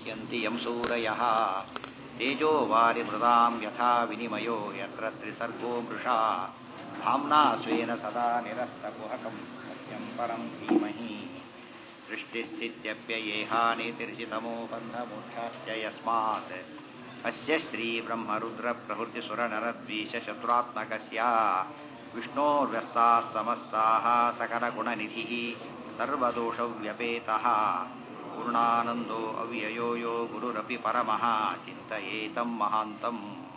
मुह्यन्ति यं सूरयः तेजो वारिमृदां यथा विनिमयो यत्र त्रिसर्गो मृषा धाम्ना स्वेन सदा निरस्तकुहकं सत्यं परं धीमहि सृष्टिस्थित्यप्ययेहानितिर्षितमो बन्धमोक्षाश्च यस्मात् अस्य श्रीब्रह्मरुद्रप्रभृतिसुरनरद्वीषशत्रुरात्मकस्य विष्णोर्व्यस्ताः समस्ताः सकलगुणनिधिः सर्वदोषव्यपेतः पूर्णानन्दो ಅವ್ಯಯೋ ಯೋ ಗುರುರಪಿ ಪರಮಃ ಚಿಂತಯೇತಂ ಮಹಾಂತಂ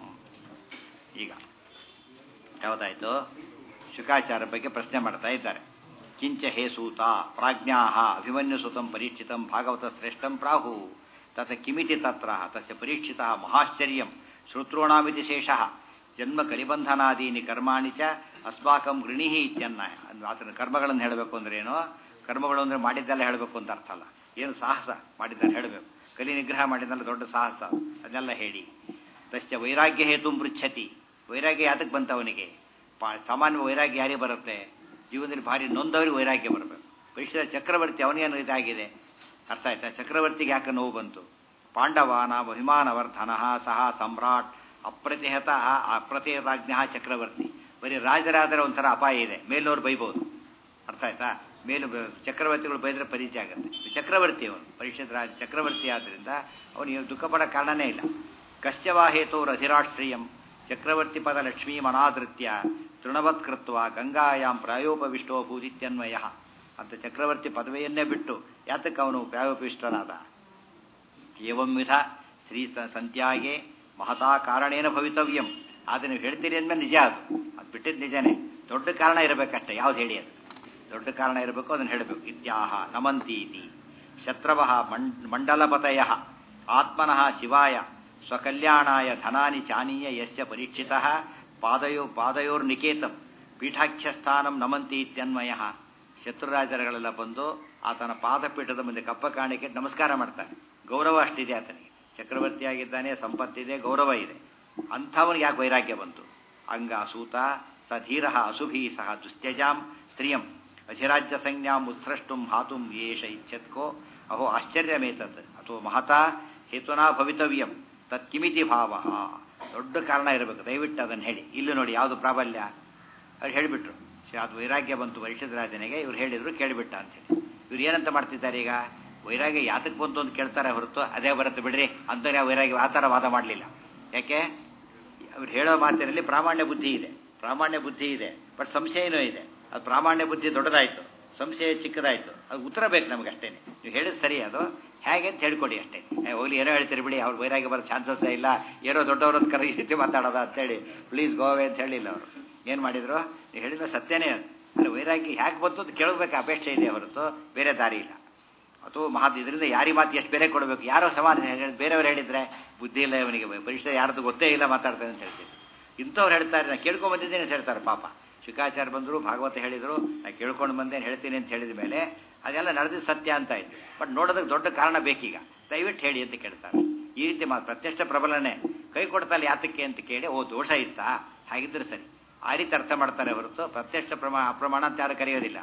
ಈಗ ಯಾವುದಾಯ್ತು ಶುಕಾಚಾರ ಬಗ್ಗೆ ಪ್ರಶ್ನೆ ಮಾಡ್ತಾ ಇದ್ದಾರೆ ಕಿಂಚ ಹೇ ಸೂತ ಪ್ರಾಜ್ಞಾ ಅಭಿಮನ್ಯು ಸುತಂ ಪರೀಕ್ಷಿತಂ ಭಾಗವತ ಶ್ರೇಷ್ಠಂ ಪ್ರಾಹು ತತ ಕಿಮಿತಿ ತತ್ರ ತಸ್ಯ ಪರೀಕ್ಷಿತ ಮಹಾಶ್ಚರ್ಯಂ ಶ್ರೋತॄಣಾಮಿತಿ ಶೇಷಃ ಜನ್ಮ ಕಲಿಬಂಧನಾದೀನಿ ಕರ್ಮಾಣಿ ಚ ಅಸ್ಮಾಕಂ ಗೃಣಿಹಿ ಇತ್ಯನ್ನ ಆತನ ಕರ್ಮಗಳನ್ನು ಹೇಳಬೇಕು ಅಂದ್ರೆ ಏನು ಕರ್ಮಗಳು ಅಂದ್ರೆ ಮಾಡಿದ್ದೆಲ್ಲ ಹೇಳಬೇಕು ಅಂತ ಅರ್ಥ ಅಲ್ಲ ಏನು ಸಾಹಸ ಮಾಡಿದ್ದಾರೆ ಹೇಳಬೇಕು ಕಲಿ ನಿಗ್ರಹ ಮಾಡಿದ್ದೆಲ್ಲ ದೊಡ್ಡ ಸಾಹಸ ಅದನ್ನೆಲ್ಲ ಹೇಳಿ ತಸ್ಯ ವೈರಾಗ್ಯ ಹೇತು ಪೃಚ್ಛತಿ ವೈರಾಗ್ಯ ಯಾತಕ್ಕೆ ಬಂತ ಅವನಿಗೆ ಸಾಮಾನ್ಯ ವೈರಾಗ್ಯ ಯಾರಿಗೆ ಬರುತ್ತೆ ಜೀವನದಲ್ಲಿ ಭಾರಿ ನೊಂದವರಿಗೆ ವೈರಾಗ್ಯ ಬರಬೇಕು ಪರಿಷದ ಚಕ್ರವರ್ತಿ ಅವನಿಗೇನು ಇದಾಗಿದೆ ಅರ್ಥ ಆಯ್ತಾ ಚಕ್ರವರ್ತಿಗೆ ಯಾಕೆ ನೋವು ಬಂತು ಪಾಂಡವಾನ ಅಭಿಮಾನವರ್ಧನ ಸಹ ಸಮ್ರಾಟ್ ಅಪ್ರತಿಹತ ಅಪ್ರತಿಹತಾಜ್ಞ ಚಕ್ರವರ್ತಿ ಬರೀ ರಾಜರಾದರೆ ಒಂಥರ ಅಪಾಯ ಇದೆ ಮೇಲೋರು ಬೈಬೋದು ಅರ್ಥ ಆಯ್ತಾ ಮೇಲು ಚಕ್ರವರ್ತಿಗಳು ಬೈದ್ರೆ ಪರಿಚಯ ಆಗುತ್ತೆ ಚಕ್ರವರ್ತಿ ಅವನು ಪರಿಷತ್ ರಾಜ ಚಕ್ರವರ್ತಿ ಆದ್ದರಿಂದ ಅವನಿಗೆ ದುಃಖ ಪಡೋ ಕಾರಣನೇ ಇಲ್ಲ ಕಶ್ಯವಾಹೇತೋರ್ ಅಧಿರಾಟ್ ಶ್ರೀಯಂ ಚಕ್ರವರ್ತಿ ಪದ ಲಕ್ಷ್ಮೀ ಮನಾದೃತ್ಯ ತೃಣವತ್ಕೃತ್ವ ಗಂಗಾಯಾಂ ಪ್ರಾಯೋಪವಿಷ್ಟೋ ಭೂಜಿತ್ಯನ್ವಯ ಅಂತ ಚಕ್ರವರ್ತಿ ಪದವಿಯನ್ನೇ ಬಿಟ್ಟು ಯಾತಕ್ಕೆ ಅವನು ಪ್ರಾಯೋಪವಿಷ್ಟನಾದ ಏವಂ ವಿಧ ಶ್ರೀ ಸಂತ್ಯಾಗೆ ಮಹತಾ ಕಾರಣೇನ ಭವಿತವ್ಯಂ ಆದರೆ ನೀವು ಹೇಳ್ತೀರಿ ಅಂದ್ಮೇಲೆ ನಿಜ ಅದು ಅದು ಬಿಟ್ಟಿದ್ದು ನಿಜನೇ ದೊಡ್ಡ ಕಾರಣ ಇರಬೇಕಷ್ಟೆ ಯಾವ್ದು ಹೇಳಿ ಅದು ದೊಡ್ಡ ಕಾರಣ ಇರಬೇಕು ಅದನ್ನು ಹೇಳಬೇಕು ಇತ್ಯಾಹ ನಮಂತೀತಿ ಶತ್ರವ ಮಂಡಲಪತಯ ಆತ್ಮನಃ ಶಿವಾಯ ಸ್ವಕಲ್ಯಾಣಾಯ ಧನಾನಿ ಚಾನೀಯ ಯಶ್ಚ ಪರೀಕ್ಷಿತ ಪಾದಯೋ ಪಾದಯೋರ್ನಿಕೇತಂ ಪೀಠಾಖ್ಯಸ್ಥಾನಂ ನಮಂತಿ ಇತ್ಯನ್ವಯ ಶತ್ರುರಾಜರುಗಳೆಲ್ಲ ಬಂದು ಆತನ ಪಾದಪೀಠದ ಮುಂದೆ ಕಪ್ಪ ಕಾಣಿಕೆ ನಮಸ್ಕಾರ ಮಾಡ್ತಾರೆ ಗೌರವ ಅಷ್ಟಿದೆ ಆತನಿಗೆ ಚಕ್ರವರ್ತಿಯಾಗಿದ್ದಾನೆ ಸಂಪತ್ತಿದೆ ಗೌರವ ಇದೆ ಅಂಥವನಿಗೆ ಯಾಕೆ ವೈರಾಗ್ಯ ಬಂತು ಅಂಗ ಸೂತ ಸ ಧೀರ ಅಸುಭಿ ಸಹ ದುಸ್ತ್ಯಜಾಂ ಸ್ತ್ರಿಯಂ ಅಧಿರಾಜ್ಯ ಸಂಜ್ಞಾಂ ಉತ್ಸೃಷ್ಟುಂ ಹಾತುಂ ಯೇಷ ಇಚ್ಛತ್ಕೋ ಅಹೋ ಆಶ್ಚರ್ಯಮೇತತ್ ಅಥವಾ ಮಹತಾ ಹೇತುನಾ ಭವಿತವ್ಯಂ ತತ್ಕಿಮಿತಿ ಭಾವ ದೊಡ್ಡ ಕಾರಣ ಇರಬೇಕು ದಯವಿಟ್ಟು ಅದನ್ನು ಹೇಳಿ ಇಲ್ಲಿ ನೋಡಿ ಯಾವುದು ಪ್ರಾಬಲ್ಯ ಅವ್ರು ಹೇಳಿಬಿಟ್ರು ಅದು ವೈರಾಗ್ಯ ಬಂತು ರಾಜನಿಗೆ ಇವ್ರು ಹೇಳಿದ್ರು ಕೇಳಿಬಿಟ್ಟ ಅಂತೇಳಿ ಇವ್ರು ಏನಂತ ಮಾಡ್ತಿದ್ದಾರೆ ಈಗ ವೈರಾಗ್ಯ ಯಾತಕ್ಕೆ ಬಂತು ಅಂತ ಕೇಳ್ತಾರೆ ಹೊರತು ಅದೇ ಬರುತ್ತೆ ಬಿಡ್ರಿ ಅಂತವ್ರು ಯಾವ ವೈರಾಗ್ಯ ಆ ಥರ ವಾದ ಮಾಡಲಿಲ್ಲ ಯಾಕೆ ಅವ್ರು ಹೇಳೋ ಮಾತಿನಲ್ಲಿ ಪ್ರಾಮಾಣ್ಯ ಬುದ್ಧಿ ಇದೆ ಪ್ರಾಮಾಣ್ಯ ಬುದ್ಧಿ ಇದೆ ಬಟ್ ಸಂಶಯನೂ ಇದೆ ಅದು ಪ್ರಾಮಾಣ್ಯ ಬುದ್ಧಿ ದೊಡ್ಡದಾಯಿತು ಸಂಶಯ ಚಿಕ್ಕದಾಯಿತು ಅದು ಉತ್ತರ ಬೇಕು ನಮಗೆ ಅಷ್ಟೇ ನೀವು ಹೇಳಿದ ಸರಿ ಅದು ಹೇಗೆ ಅಂತ ಹೇಳ್ಕೊಡಿ ಅಷ್ಟೇ ಹೋಗ್ಲಿ ಏನೋ ಹೇಳ್ತೀರಿ ಬಿಡಿ ಅವ್ರು ವೈರಾಗ್ಯ ಬರೋ ಚಾನ್ಸಸ್ಸೇ ಇಲ್ಲ ಏನೋ ದೊಡ್ಡವ್ರದ್ದು ಕರೆ ಈ ರೀತಿ ಮಾತಾಡೋದ ಅಂತೇಳಿ ಪ್ಲೀಸ್ ಗೋವೆ ಅಂತ ಹೇಳಿಲ್ಲ ಅವರು ಏನು ಮಾಡಿದ್ರು ನೀವು ಹೇಳಿದ ಸತ್ಯನೇ ಅದು ಅಂದರೆ ವೈರಾಗ್ಯ ಹೇಗೆ ಬಂತು ಅಂತ ಕೇಳಬೇಕು ಅಪೇಕ್ಷೆ ಇದೆ ಹೊರತು ಬೇರೆ ದಾರಿ ಇಲ್ಲ ಅಥವಾ ಮಹಾ ಇದರಿಂದ ಯಾರಿ ಮಾತು ಎಷ್ಟು ಬೇರೆ ಕೊಡಬೇಕು ಯಾರೋ ಸಮಾನ ಬೇರೆಯವ್ರು ಹೇಳಿದ್ರೆ ಬುದ್ಧಿ ಇಲ್ಲ ಇವನಿಗೆ ಪರೀಕ್ಷೆ ಯಾರ್ದು ಗೊತ್ತೇ ಇಲ್ಲ ಮಾತಾಡ್ತಾನೆ ಅಂತ ಹೇಳ್ತೀನಿ ಇಂಥವ್ರು ಹೇಳ್ತಾರೆ ನಾನು ಕೇಳ್ಕೊಂಡ್ ಬಂದಿದ್ದೇನೆ ಅಂತ ಹೇಳ್ತಾರೆ ಪಾಪ ಶುಕಾಚಾರ್ಯ ಬಂದರು ಭಾಗವತ ಹೇಳಿದರು ನಾನು ಕೇಳ್ಕೊಂಡು ಬಂದೇನು ಹೇಳ್ತೀನಿ ಅಂತ ಹೇಳಿದ ಮೇಲೆ ಅದೆಲ್ಲ ನಡೆದಿದ್ದು ಸತ್ಯ ಅಂತ ಆಯ್ತು ಬಟ್ ನೋಡೋದಕ್ಕೆ ದೊಡ್ಡ ಕಾರಣ ಬೇಕೀಗ ದಯವಿಟ್ಟು ಹೇಳಿ ಅಂತ ಕೇಳ್ತಾರೆ ಈ ರೀತಿ ಮಾ ಪ್ರತ್ಯಕ್ಷ ಪ್ರಬಲನೆ ಕೈ ಕೊಡ್ತಲ್ಲ ಯಾತಕ್ಕೆ ಅಂತ ಕೇಳಿ ಓ ದೋಷ ಇತ್ತಾ ಹಾಗಿದ್ರೆ ಸರಿ ಆ ರೀತಿ ಅರ್ಥ ಮಾಡ್ತಾರೆ ಹೊರತು ಪ್ರತ್ಯಕ್ಷ ಪ್ರಮಾಣ ಅಪ್ರಮಾಣ ಅಂತ ಯಾರು ಕರೆಯೋದಿಲ್ಲ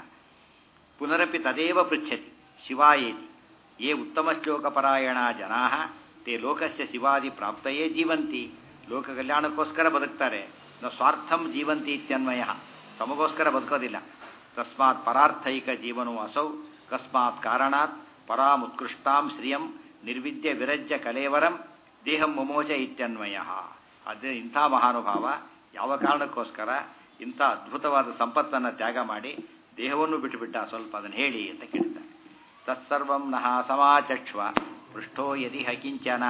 ಪುನರಪಿ ತದೇವ ಪೃಚ್ಛತಿ ಶಿವಾಯೇತಿ ಯೇ ಉತ್ತಮ ಶ್ಲೋಕಪರಾಯಣ ಜನಾ ತೇ ಲೋಕಸ್ಯ ಶಿವಾದಿ ಪ್ರಾಪ್ತಯೇ ಜೀವಂತಿ ಲೋಕ ಕಲ್ಯಾಣಕ್ಕೋಸ್ಕರ ಬದುಕ್ತಾರೆ ನ ಸ್ವಾರ್ಥಂ ಜೀವಂತಿ ಇತ್ಯನ್ವಯ ತಮಗೋಸ್ಕರ ಬದುಕೋದಿಲ್ಲ ತಸ್ಮಾತ್ ಪರಾರ್ಥೈಕ ಜೀವನೋ ಅಸೌ ಕಸ್ಮಾತ್ ಕಾರಣಾತ್ ಪರಾಮುತ್ಕೃಷ್ಟಾಂ ಶ್ರಿಯಂ ನಿರ್ವಿದ್ಯ ವಿರಜ್ಯ ಕಲೇವರಂ ದೇಹಂ ಮುಮೋಚ ಇತ್ಯನ್ವಯ ಅದೇ ಇಂಥ ಮಹಾನುಭಾವ ಯಾವ ಕಾರಣಕ್ಕೋಸ್ಕರ ಇಂಥ ಅದ್ಭುತವಾದ ಸಂಪತ್ತನ್ನು ತ್ಯಾಗ ಮಾಡಿ ದೇಹವನ್ನು ಬಿಟ್ಟುಬಿಟ್ಟ ಸ್ವಲ್ಪ ಅದನ್ನು ಹೇಳಿ ಅಂತ ಕೇಳ್ತಾರೆ ತತ್ಸರ್ವಂ ನಹ ಸಮಾಚಕ್ಷ್ವ ಪೃಷ್ಠೋ ಯದಿ ಹಕಿಂಚನ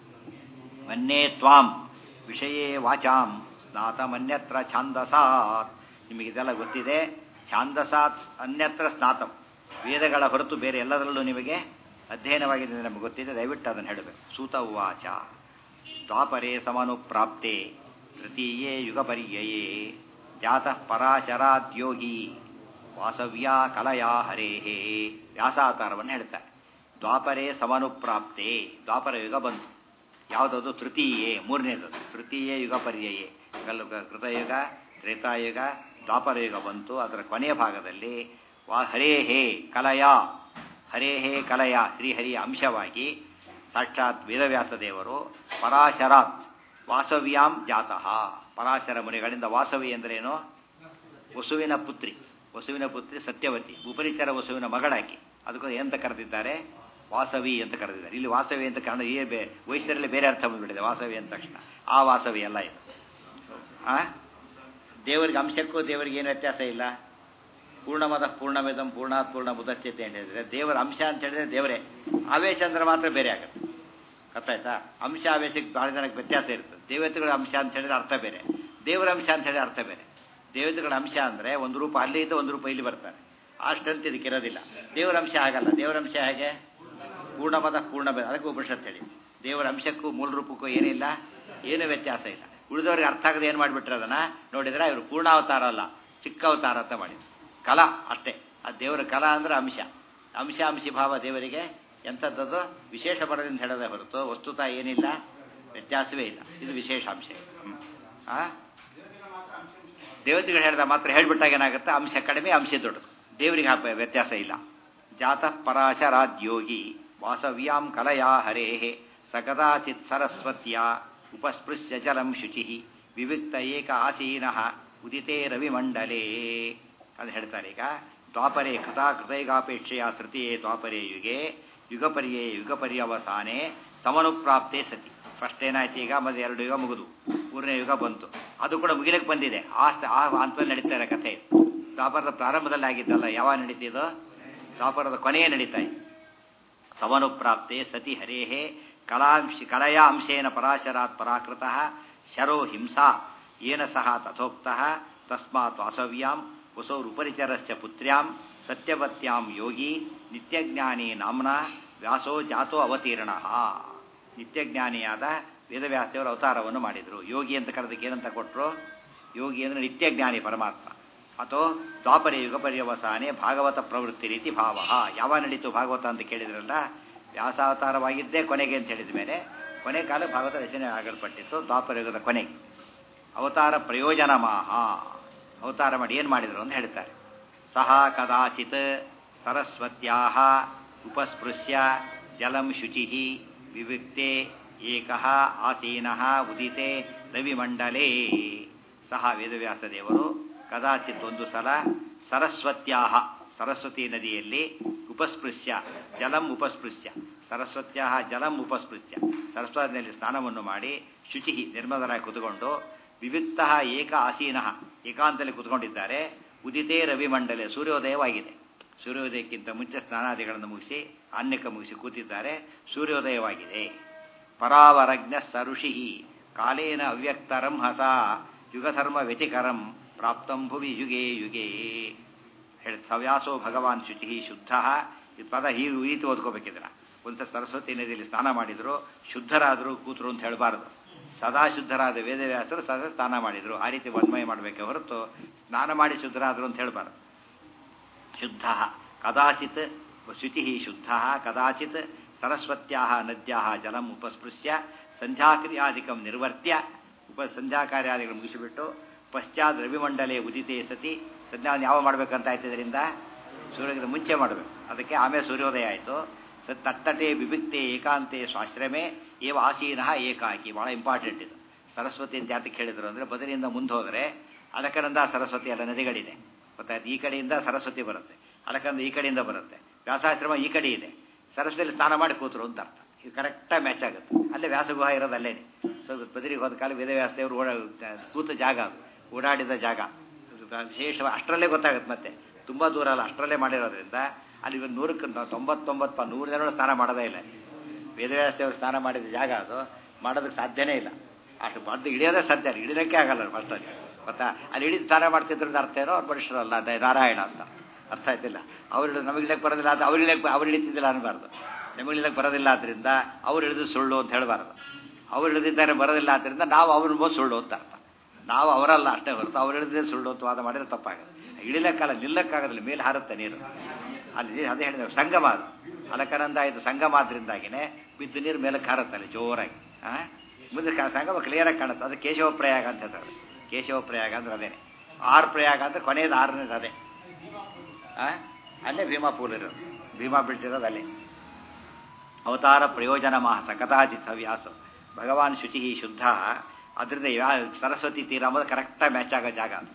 ಮನ್ಯೇ ತ್ವಾಂ ವಿಷಯೇ ವಾಚಾಂ ಸ್ನಾತಮನ್ಯತ್ರ ಛಾಂದಸಾತ್ ನಿಮಗಿದೆಲ್ಲ ಗೊತ್ತಿದೆ ಛಾಂದಸಾತ್ ಅನ್ಯತ್ರ ಸ್ನಾತಂ ವೇದಗಳ ಹೊರತು ಬೇರೆ ಎಲ್ಲದರಲ್ಲೂ ನಿಮಗೆ ಅಧ್ಯಯನವಾಗಿದೆ ನಮಗೆ ಗೊತ್ತಿದೆ ದಯವಿಟ್ಟು ಅದನ್ನು ಹೇಳಬೇಕು ಸೂತ ಉವಾಚ ದ್ವಾಪರೇ ಸಮನುಪ್ರಾಪ್ತೆ ತೃತೀಯೇ ಯುಗಪರ್ಯಯೇ ಜಾತಃ ಪರಾಶರಾದ್ಯೋಗಿ ವಾಸವ್ಯ ಕಲಯಾ ಹರೇಹೇ ವ್ಯಾಸಾತಾರವನ್ನು ಹೇಳ್ತಾರೆ ದ್ವಾಪರೇ ಸಮನುಪ್ರಾಪ್ತೆ ದ್ವಾಪರ ಯುಗ ಬಂತು ಯಾವುದದು ತೃತೀಯೇ ಮೂರನೇದು ತೃತೀಯೇ ಯುಗ ಪರ್ಯಯೇ ಕಲ್ಲು ಕೃತಯುಗ ತ್ರೇತಾಯುಗ ದ್ವಾಪರಯುಗ ಬಂತು ಅದರ ಕೊನೆಯ ಭಾಗದಲ್ಲಿ ವಾ ಹರೇ ಹೇ ಕಲಯ ಹರೇ ಹೇ ಕಲಯ ಶ್ರೀಹರಿಯ ಅಂಶವಾಗಿ ಸಾಕ್ಷಾತ್ ವೇದವ್ಯಾಸ ದೇವರು ಪರಾಶರಾತ್ ವಾಸವ್ಯಾಂ ಜಾತಃ ಪರಾಶರ ಮುನಿಗಳಿಂದ ವಾಸವಿ ಅಂದ್ರೇನು ವಸುವಿನ ಪುತ್ರಿ ವಸುವಿನ ಪುತ್ರಿ ಸತ್ಯವತಿ ಉಪರಿಚರ ವಸುವಿನ ಮಗಳಾಕಿ ಅದಕ್ಕೂ ಎಂತ ಕರೆದಿದ್ದಾರೆ ವಾಸವಿ ಅಂತ ಕರೆದಿದ್ದಾರೆ ಇಲ್ಲಿ ವಾಸವಿ ಅಂತ ಕಾರಣ ಈ ಬೇ ವಯಸ್ಸರಲ್ಲಿ ಬೇರೆ ಅರ್ಥ ಬಂದ್ಬಿಟ್ಟಿದೆ ವಾಸವಿ ಅಂದ ತಕ್ಷಣ ಆ ವಾಸವಿ ಅಲ್ಲ ಇದು ಆ ದೇವರಿಗೆ ಅಂಶಕ್ಕೂ ದೇವರಿಗೆ ಏನು ವ್ಯತ್ಯಾಸ ಇಲ್ಲ ಪೂರ್ಣಮದ ಪೂರ್ಣಮಿದಂ ಪೂರ್ಣಾತ್ ಪೂರ್ಣ ಮುದಚ್ಯತೆ ಅಂತ ಹೇಳಿದ್ರೆ ದೇವರ ಅಂಶ ಅಂತ ಹೇಳಿದ್ರೆ ದೇವರೇ ಆವೇಶ ಅಂದ್ರೆ ಮಾತ್ರ ಬೇರೆ ಆಗುತ್ತೆ ಗೊತ್ತಾಯ್ತಾ ಅಂಶ ಆವೇಶಕ್ಕೆ ಬಹಳ ಜನಕ್ಕೆ ವ್ಯತ್ಯಾಸ ಇರ್ತದೆ ದೇವತೆಗಳ ಅಂಶ ಅಂತ ಹೇಳಿದ್ರೆ ಅರ್ಥ ಬೇರೆ ದೇವರ ಅಂಶ ಅಂತ ಹೇಳಿದ್ರೆ ಅರ್ಥ ಬೇರೆ ದೇವತೆಗಳ ಅಂಶ ಅಂದ್ರೆ ಒಂದು ರೂಪ ಅಲ್ಲಿ ಇದ್ದು ಒಂದು ರೂಪ ಇಲ್ಲಿ ಬರ್ತಾರೆ ಅಷ್ಟಂತ ಇದಕ್ಕೆ ಇರೋದಿಲ್ಲ ದೇವರ ಅಂಶ ಆಗಲ್ಲ ದೇವರ ಅಂಶ ಹೇಗೆ ಪೂರ್ಣಮದ ಪೂರ್ಣ ಅದಕ್ಕೆ ಉಪನಿಷತ್ ಹೇಳಿ ದೇವರ ಅಂಶಕ್ಕೂ ಮೂಲ ರೂಪಕ್ಕೂ ಏನಿಲ್ಲ ಏನು ವ್ಯತ್ಯಾಸ ಇಲ್ಲ ಉಳಿದವ್ರಿಗೆ ಅರ್ಥ ಆಗದೆ ಏನು ಮಾಡಿಬಿಟ್ರೆ ಅದನ್ನ ನೋಡಿದ್ರೆ ಇವರು ಪೂರ್ಣಾವತಾರ ಅಲ್ಲ ಚಿಕ್ಕ ಅವತಾರ ಅಂತ ಮಾಡಿದ್ರು ಕಲಾ ಅಷ್ಟೇ ಆ ದೇವರ ಕಲಾ ಅಂದ್ರೆ ಅಂಶ ಅಂಶ ಅಂಶಿ ಭಾವ ದೇವರಿಗೆ ಎಂಥದ್ದದು ವಿಶೇಷ ಬರದಿಂದ ಹೇಳದೆ ಹೊರತು ವಸ್ತುತ ಏನಿಲ್ಲ ವ್ಯತ್ಯಾಸವೇ ಇಲ್ಲ ಇದು ವಿಶೇಷ ಅಂಶ ಹ್ಮ್. ಆ ದೇವತೆಗಳು ಹೇಳಿದ ಮಾತ್ರ ಹೇಳ್ಬಿಟ್ಟಾಗ ಏನಾಗುತ್ತೆ ಅಂಶ ಕಡಿಮೆ ಅಂಶ ದೊಡ್ಡದು ದೇವರಿಗೆ ಹಬ್ಬ ವ್ಯತ್ಯಾಸ ಇಲ್ಲ ಜಾತಃ ಪರಾಶರಾದ್ಯೋಗಿ ವಾಸವ್ಯಾಂ ಕಲಯಾ ಹರೇ ಸಕದಾಚಿತ್ ಸರಸ್ವತ್ಯ ಉಪಸ್ಪೃಶ್ಯ ಜಲಂ ಶುಚಿ ವಿವಿಕ್ತ ಏಕ ಆಸೀನಃ ಉದಿತೇ ರವಿಮಂಡಲೇ ಅದು ಹೇಳ್ತಾರೆ ಈಗ ದ್ವಾಪರೇ ಕೃತಾ ಕೃತೈಗಾಪೇಕ್ಷೆಯ ತೃತೀಯೇ ದ್ವಾಪರೇ ಯುಗೆ ಯುಗಪರ್ಯೇ ಯುಗಪರ್ಯವಸಾನೆ ಸಮನುಪ್ರಾಪ್ತೆ ಸತಿ ಫಸ್ಟ್ ಏನಾಯ್ತು ಈಗ ಮತ್ತೆ ಎರಡು ಯುಗ ಮುಗಿದು ಮೂರನೇ ಯುಗ ಬಂತು ಅದು ಕೂಡ ಮುಗಿಲಕ್ಕೆ ಬಂದಿದೆ ಆ ಸ್ಥ- ಆ ಹಂತದಲ್ಲಿ ನಡೀತಾ ಇರೋ ಕಥೆ ದ್ವಾಪರದ ಪ್ರಾರಂಭದಲ್ಲಿ ಆಗಿದ್ದಲ್ಲ ಯಾವಾಗ ನಡೀತಿದೋ ದ್ವಾಪರದ ಕೊನೆಯೇ ನಡೀತಾ ಇದೆ ಸಮನುಪ್ರಾಪ್ತೆ ಸತಿ ಹರೇಹೇ ಕಲಾಂಶ ಕಲಯಾ ಅಂಶೇನ ಪರಾಶರಾತ್ ಪರಾಕೃತಃ ಶರೋ ಹಿಂಸಾ ಏನ ಸಹ ತಥೋಕ್ತಃ ತಸ್ಮಾತ್ ವಾಸವ್ಯಾಂ ವಸೌರುಪರಿಚರಸ್ಯ ಪುತ್ರ್ಯಾಂ ಸತ್ಯವತ್ಯಾಂ ಯೋಗಿ ನಿತ್ಯಜ್ಞಾನಿ ನಾಮ್ನ ವ್ಯಾಸೋ ಜಾತೋ ಅವತೀರ್ಣ ನಿತ್ಯಜ್ಞಾನಿಯಾದ ವೇದವ್ಯಾಸದೇವರ ಅವತಾರವನ್ನು ಮಾಡಿದರು ಯೋಗಿ ಅಂತ ಕರೆದಕ್ಕೆ ಏನಂತ ಕೊಟ್ಟರು ಯೋಗಿ ಅಂದರೆ ನಿತ್ಯಜ್ಞಾನಿ ಪರಮಾತ್ಮ ಅಥವಾ ದ್ವಾಪರ ಯುಗ ಪರ್ಯವಸಾನೆ ಭಾಗವತ ಪ್ರವೃತ್ತಿ ರೀತಿ ಭಾವ ಯಾವ ನಡೀತು ಭಾಗವತ ಅಂತ ಕೇಳಿದ್ರಲ್ಲ ವ್ಯಾಸಾವತಾರವಾಗಿದ್ದೇ ಕೊನೆಗೆ ಅಂತ ಹೇಳಿದ ಮೇಲೆ ಕೊನೆ ಕಾಲ ಭಾಗವತ ರಚನೆ ಆಗಲ್ಪಟ್ಟಿತ್ತು ದ್ವಾಪರ ಯುಗದ ಕೊನೆಗೆ ಅವತಾರ ಪ್ರಯೋಜನ ಮಾಹ ಅವತಾರ ಮಾಡಿ ಏನು ಮಾಡಿದರು ಅಂತ ಹೇಳ್ತಾರೆ ಸಹ ಕದಾಚಿತ್ ಸರಸ್ವತ್ಯಾ ಉಪಸ್ಪೃಶ್ಯ ಜಲಂ ಶುಚಿ ವಿವಿಕ್ತೆ ಏಕಃ ಆಸೀನಃ ಉದಿತೆ ರವಿಮಂಡಲೇ ಸಹ ವೇದವ್ಯಾಸ ದೇವರು ಕದಾಚಿತ್ ಒಂದು ಸಲ ಸರಸ್ವತ್ಯಾ ಸರಸ್ವತಿ ನದಿಯಲ್ಲಿ ಉಪಸ್ಪೃಶ್ಯ ಜಲಂ ಉಪಸ್ಪೃಶ್ಯ ಸರಸ್ವತ್ಯಾ ಜಲಂ ಉಪಸ್ಪೃಶ್ಯ ಸರಸ್ವತಿ ನದಿಯಲ್ಲಿ ಸ್ನಾನವನ್ನು ಮಾಡಿ ಶುಚಿ ನಿರ್ಮಲರಾಗಿ ಕುತ್ಕೊಂಡು ವಿವಿಕ್ತ ಏಕ ಆಸೀನಃ ಏಕಾಂತದಲ್ಲಿ ಕುತ್ಕೊಂಡಿದ್ದಾರೆ ಉದಿತೇ ರವಿಮಂಡಲೆ ಸೂರ್ಯೋದಯವಾಗಿದೆ ಸೂರ್ಯೋದಯಕ್ಕಿಂತ ಮುಂಚೆ ಸ್ನಾನಾದಿಗಳನ್ನು ಮುಗಿಸಿ ಅನ್ನಕ್ಕೆ ಮುಗಿಸಿ ಕೂತಿದ್ದಾರೆ ಸೂರ್ಯೋದಯವಾಗಿದೆ ಪರಾವರಜ್ಞ ಸರುಷಿ ಕಾಲೇನ ಅವ್ಯಕ್ತರಂ ಹಸ ಯುಗಧರ್ಮ ವ್ಯತಿಕರಂ ಪ್ರಾಪ್ತಂ ಭುವಿ ಯುಗೆ ಯುಗೆ ಹೇಳಿ ಸವ್ಯಾಸೋ ಭಗವಾನ್ ಶುಚಿ ಶುದ್ಧ ಈ ಪದ ಹೀಗೆ ಈ ರೀತಿ ಓದ್ಕೋಬೇಕಿದ್ರ ಒಂದು ಸರಸ್ವತಿ ನದಿಯಲ್ಲಿ ಸ್ನಾನ ಮಾಡಿದ್ರು ಶುದ್ಧರಾದರು ಕೂತರು ಅಂತ ಹೇಳಬಾರದು ಸದಾ ಶುದ್ಧರಾದ ವೇದವ್ಯಾಸರು ಸದಾ ಸ್ನಾನ ಮಾಡಿದ್ರು ಆ ರೀತಿ ವರ್ಮಯ ಮಾಡಬೇಕೆ ಹೊರತು ಸ್ನಾನ ಮಾಡಿ ಶುದ್ಧರಾದರು ಅಂತ ಹೇಳಬಾರದು ಶುದ್ಧ ಕದಾಚಿತ್ ಶುಚಿ ಶುದ್ಧ ಕದಾಚಿತ್ ಸರಸ್ವತ್ಯಾ ನದ್ಯಾ ಜಲಂ ಉಪಸ್ಪೃಶ್ಯ ಸಂಧ್ಯಾಕ್ರಿಯಾದಿಕಂ ನಿರ್ವರ್ತ್ಯ ಉಪ ಸಂಧ್ಯಾಕಾರ್ಯಾದಿಗಳು ಮುಗಿಸಿಬಿಟ್ಟು ಪಶ್ಚಾತ್ ರವಿಮಂಡಲೇ ಉದಿತೆ ಸತಿ ಸಂಧ್ಯಾ ಯಾವ ಮಾಡ್ಬೇಕಂತ ಆಯ್ತು ಇದರಿಂದ ಸೂರ್ಯಗಿಂತ ಮುಂಚೆ ಮಾಡಬೇಕು ಅದಕ್ಕೆ ಆಮೇಲೆ ಸೂರ್ಯೋದಯ ಆಯಿತು ಸ ತಟ್ಟಟೆ ವಿಭಿಕ್ತೆ ಏಕಾಂತೆ ಸ್ವಾಶ್ರಮೆ ಏವ ಆಸೀನಃ ಏಕಾಕಿ ಭಾಳ ಇಂಪಾರ್ಟೆಂಟ್ ಇದು ಸರಸ್ವತಿ ಅಂತ ಯಾತಕ್ಕೆ ಹೇಳಿದ್ರು ಅಂದರೆ ಬದಲಿಯಿಂದ ಮುಂದೆ ಹೋದರೆ ಅಲಕನಂದ ಸರಸ್ವತಿ ಎಲ್ಲ ನದಿಗಳಿದೆ ಗೊತ್ತಾಯ್ತು ಈ ಕಡೆಯಿಂದ ಸರಸ್ವತಿ ಬರುತ್ತೆ ಅಲಕನಂದ ಈ ಕಡೆಯಿಂದ ಬರುತ್ತೆ ವ್ಯಾಸಾಶ್ರಮ ಈ ಕಡೆ ಇದೆ ಸರಸ್ವತಿಯಲ್ಲಿ ಸ್ನಾನ ಮಾಡಿ ಕೂತರು ಅಂತ ಅರ್ಥ ಇದು ಕರೆಕ್ಟಾಗಿ ಮ್ಯಾಚ್ ಆಗುತ್ತೆ ಅಲ್ಲೇ ವ್ಯಾಸಗುಹ ಇರೋದು ಅಲ್ಲೇನೆ ಸೊ ಬದರಿಗೆ ಹೋದ ಕಾಲ ವೇದವ್ಯಾಸದೇವರು ಓಡಾ ಕೂತ ಜಾಗ ಅದು ಓಡಾಡಿದ ಜಾಗ ವಿಶೇಷ ಅಷ್ಟರಲ್ಲೇ ಗೊತ್ತಾಗುತ್ತೆ ಮತ್ತೆ ತುಂಬ ದೂರ ಅಲ್ಲ ಅಷ್ಟರಲ್ಲೇ ಮಾಡಿರೋದ್ರಿಂದ ಅಲ್ಲಿ ಇವಾಗ ನೂರಕ್ಕೆ ತೊಂಬತ್ತೊಂಬತ್ತು ನೂರು ಜನ ಸ್ನಾನ ಮಾಡೋದೇ ಇಲ್ಲ ವೇದವ್ಯಾಸದೇವರು ಸ್ನಾನ ಮಾಡಿದ ಜಾಗ ಅದು ಮಾಡೋದಕ್ಕೆ ಸಾಧ್ಯನೇ ಇಲ್ಲ ಅಷ್ಟು ಬಂದು ಇಳಿಯೋದೇ ಸಾಧ್ಯ ಇಲ್ಲ ಇಳಿಯೋಕ್ಕೆ ಆಗಲ್ಲ ಫಸ್ಟಲ್ಲಿ ಗೊತ್ತಾ ಅಲ್ಲಿ ಇಳಿದು ಸ್ನಾನ ಮಾಡ್ತಿದ್ರದ ಅರ್ಥ ಏನೋ ಅವ್ರು ಮನುಷ್ಯರಲ್ಲ ಅದೇ ನಾರಾಯಣ ಅಂತ ಅರ್ಥ ಆಯ್ತಿಲ್ಲ ಅವ್ರು ನಮಗೆ ಇಳಕ್ಕೆ ಬರೋದಿಲ್ಲ ಅಂತ ಅವ್ರು ಇಳಕ್ಕೆ ಅವ್ರು ಇಳಿತಿದ್ದಿಲ್ಲ ಅನ್ಬಾರ್ದು ನಮಗೆ ಇಳಕ್ಕೆ ಬರೋದಿಲ್ಲ ಆದ್ದರಿಂದ ಅವ್ರು ಇಳಿದು ಸುಳ್ಳು ಅಂತ ಹೇಳಬಾರ್ದು ಅವ್ರು ಇಳಿದಿದ್ದಾರೆ ಬರೋದಿಲ್ಲ ಆದ್ದರಿಂದ ನಾವು ಅವ್ರನ್ನ ಬೋದು ಸುಳ್ಳು ಅಂತ ಅರ್ಥ ನಾವು ಅವರಲ್ಲ ಅಷ್ಟೇ ಹೊರತು ಅವ್ರು ಇಳಿದ್ರೆ ಸುಳ್ಳು ಅಂತ ವಾದ ಮಾಡಿದ್ರೆ ತಪ್ಪಾಗುತ್ತೆ ಇಳಿಲಕ್ಕಲ್ಲ ನಿಲ್ಲಕ್ಕಾಗೋದಿಲ್ಲ ಮೇಲೆ ಹಾರುತ್ತೆ ನೀರು ಅಲ್ಲಿ ಅದೇ ಹೇಳಿದ್ರೆ ಸಂಗಮ ಅದು ಅಲಕನಂದ ಇದು ಸಂಗಮ ಆದ್ರಿಂದಾಗಿನೇ ಬಿದ್ದು ನೀರು ಮೇಲಕ್ಕೆ ಹಾರುತ್ತೆ ಅಲ್ಲಿ ಜೋರಾಗಿ ಆ ಮುಂದೆ ಕ- ಸಂಗಮ ಕ್ಲಿಯರಾಗಿ ಕಾಣುತ್ತೆ ಅದು ಕೇಶವ ಪ್ರಯಾಗ ಅಂತ ಹೇಳ್ತಾರೆ ಕೇಶವ ಪ್ರಯಾಗ ಅಂದ್ರೆ ಅದೇನೆ ಆರು ಪ್ರಯಾಗ ಅಂದ್ರೆ ಕೊನೆಯದು ಆರನೇದು ಅದೇ ಆ ಅಲ್ಲೇ ಭೀಮಾ ಪೂಲ್ ಇರೋದು ಭೀಮಾ ಬೀಳ್ತಿರೋದು ಅಲ್ಲೇ ಅವತಾರ ಪ್ರಯೋಜನ ಮಾಸ ಕದಾಚಿತ್ ಹವ್ಯಾಸ ಭಗವಾನ್ ಶುಚಿ ಶುದ್ಧ ಅದರಿಂದ ಯಾ ಸರಸ್ವತಿ ತೀರ ಅಂಬುದು ಕರೆಕ್ಟಾಗಿ ಮ್ಯಾಚ್ ಆಗೋ ಜಾಗ ಅದು